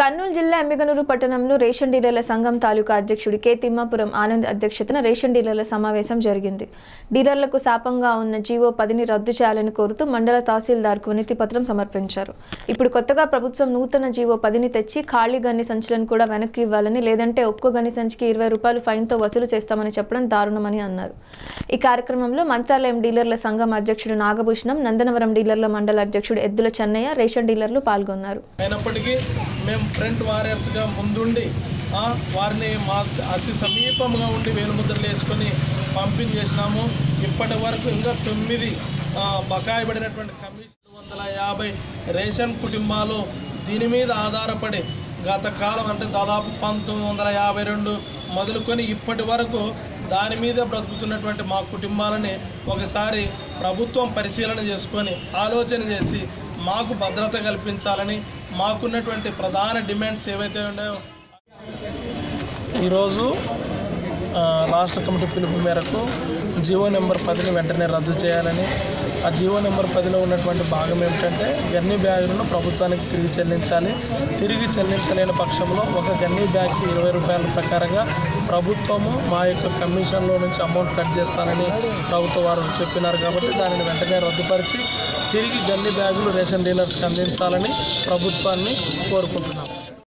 కర్నూలు జిల్లా ఎమ్మిగనూరు పట్టణంలో రేషన్ డీలర్ల సంఘం తాలూకా అధ్యక్షుడి కె తిమ్మాపురం ఆనంద్ అధ్యక్షతన రేషన్ డీలర్ల సమావేశం జరిగింది డీలర్లకు శాపంగా ఉన్న జీవో పదిని రద్దు చేయాలని కోరుతూ మండల తహసీల్దార్కు వినతి పత్రం సమర్పించారు ఇప్పుడు కొత్తగా ప్రభుత్వం నూతన జీవో పదిని తెచ్చి ఖాళీ గన్ని సంచులను కూడా వెనక్కి ఇవ్వాలని లేదంటే ఒక్కో గని సంచికి ఇరవై రూపాయలు ఫైన్తో వసూలు చేస్తామని చెప్పడం దారుణమని అన్నారు ఈ కార్యక్రమంలో మంత్రాలయం డీలర్ల సంఘం అధ్యక్షుడు నాగభూషణం నందనవరం డీలర్ల మండల అధ్యక్షుడు ఎద్దుల చెన్నయ్య రేషన్ డీలర్లు పాల్గొన్నారు అయినప్పటికీ మేము ఫ్రంట్ వారియర్స్గా ముందుండి ఆ, వారిని మా అతి సమీపంగా ఉండి వేలుముద్రలు వేసుకొని పంపిణీ చేసినాము ఇప్పటి వరకు ఇంకా తొమ్మిది ఆ, బకాయి పడినటువంటి కమిషన్ వందల యాభై రేషన్ కుటుంబాలు దీని మీద ఆధారపడి గత కాలం అంటే దాదాపు పంతొమ్మిది వందల యాభై రెండు మొదలుకొని ఇప్పటి వరకు దాని మీద బ్రతుకుతున్నటువంటి మా కుటుంబాలని ఒకసారి ప్రభుత్వం పరిశీలన చేసుకొని ఆలోచన చేసి మాకు భద్రత కల్పించాలని మాకున్నటువంటి ప్రధాన డిమాండ్స్ ఏవైతే ఉన్నాయో ఈరోజు ఆ, రాష్ట్ర కమిటీ పిలుపు మేరకు జియో నెంబర్ పదిని వెంటనే రద్దు చేయాలని ఆ జియో నెంబర్ పదిలో ఉన్నటువంటి భాగం ఏమిటంటే గన్ని బ్యాగులను ప్రభుత్వానికి తిరిగి చెల్లించాలి తిరిగి చెల్లించలేని పక్షంలో ఒక గన్ని బ్యాగ్కి ఇరవై రూపాయల ప్రకారంగా ప్రభుత్వము మా యొక్క కమిషన్లో నుంచి అమౌంట్ కట్ చేస్తానని ప్రభుత్వ వారు చెప్పినారు కాబట్టి దానిని వెంటనే రద్దుపరిచి తిరిగి గన్ని బ్యాగులు రేషన్ డీలర్స్కి అందించాలని ప్రభుత్వాన్ని కోరుకుంటున్నాం